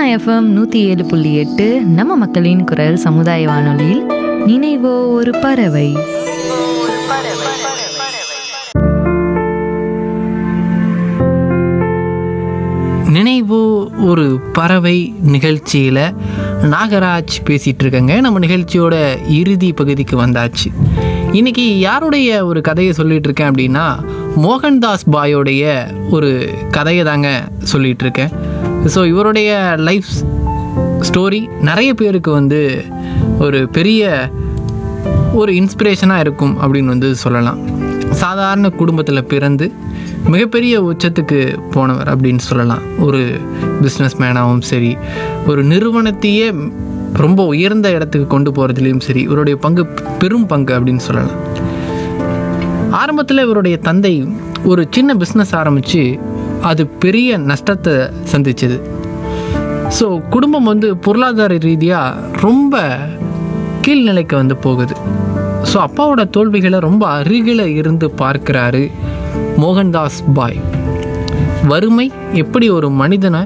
FM நூற்றி ஏழு புள்ளி எட்டு நம்ம மக்களின் குரல் சமுதாய வானொலியில் நினைவோ ஒரு பறவை நினைவு ஒரு பறவை நிகழ்ச்சியில் நாகராஜ் பேசிகிட்டு இருக்கேங்க நம்ம நிகழ்ச்சியோட இறுதி பகுதிக்கு வந்தாச்சு இன்னைக்கு யாருடைய ஒரு கதையை சொல்லிட்டு இருக்கேன் அப்படின்னா மோகன்தாஸ் பாயோடைய ஒரு கதையை தாங்க சொல்லிட்டு இருக்கேன் ஸோ இவருடைய லைஃப் ஸ்டோரி நிறைய பேருக்கு வந்து ஒரு பெரிய ஒரு இன்ஸ்பிரேஷனாக இருக்கும் அப்படின்னு வந்து சொல்லலாம் சாதாரண குடும்பத்தில் பிறந்து மிகப்பெரிய உச்சத்துக்கு போனவர் அப்படின்னு சொல்லலாம் ஒரு பிஸ்னஸ் மேனாகவும் சரி ஒரு நிறுவனத்தையே ரொம்ப உயர்ந்த இடத்துக்கு கொண்டு போகிறதுலேயும் சரி இவருடைய பங்கு பெரும் பங்கு அப்படின்னு சொல்லலாம் ஆரம்பத்தில் இவருடைய தந்தை ஒரு சின்ன பிஸ்னஸ் ஆரம்பித்து அது பெரிய நஷ்டத்தை சந்திச்சது ஸோ குடும்பம் வந்து பொருளாதார ரீதியாக ரொம்ப கீழ்நிலைக்கு வந்து போகுது ஸோ அப்பாவோட தோல்விகளை ரொம்ப அருகில் இருந்து பார்க்கிறாரு மோகன்தாஸ் பாய் வறுமை எப்படி ஒரு மனிதனை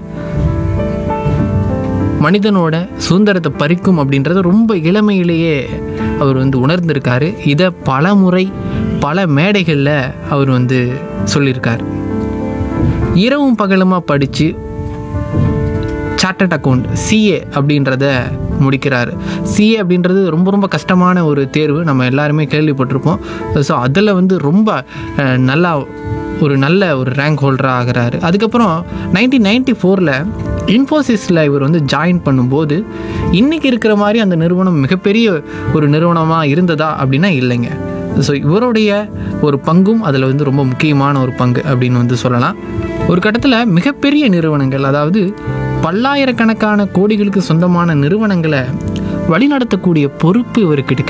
மனிதனோட சுதந்திரத்தை பறிக்கும் அப்படின்றத ரொம்ப இளமையிலேயே அவர் வந்து உணர்ந்திருக்காரு இதை பல முறை பல மேடைகளில் அவர் வந்து சொல்லியிருக்கார் இரவும் பகலுமா படித்து சார்ட்டட் அக்கௌண்ட் சிஏ அப்படின்றத முடிக்கிறாரு சிஏ அப்படின்றது ரொம்ப ரொம்ப கஷ்டமான ஒரு தேர்வு நம்ம எல்லாருமே கேள்விப்பட்டிருப்போம் ஸோ அதில் வந்து ரொம்ப அஹ், நல்லா ஒரு நல்ல ஒரு ரேங்க் ஹோல்டராக ஆகிறாரு அதுக்கப்புறம் நைன்டீன் நைன்டி ஃபோரில் இன்ஃபோசிஸில் இவர் வந்து ஜாயின் பண்ணும்போது இன்றைக்கி இருக்கிற மாதிரி அந்த நிறுவனம் மிகப்பெரிய ஒரு நிறுவனமாக இருந்ததா அப்படின்னா இல்லைங்க ஸோ இவருடைய ஒரு பங்கும் அதில் வந்து ரொம்ப முக்கியமான ஒரு பங்கு அப்படின்னு வந்து சொல்லலாம் ஒரு கட்டத்தில் மிகப்பெரிய நிறுவனங்கள் அதாவது பல்லாயிரக்கணக்கான கோடிகளுக்கு சொந்தமான நிறுவனங்களை வழிநடத்தக்கூடிய பொறுப்பு இவருக்கு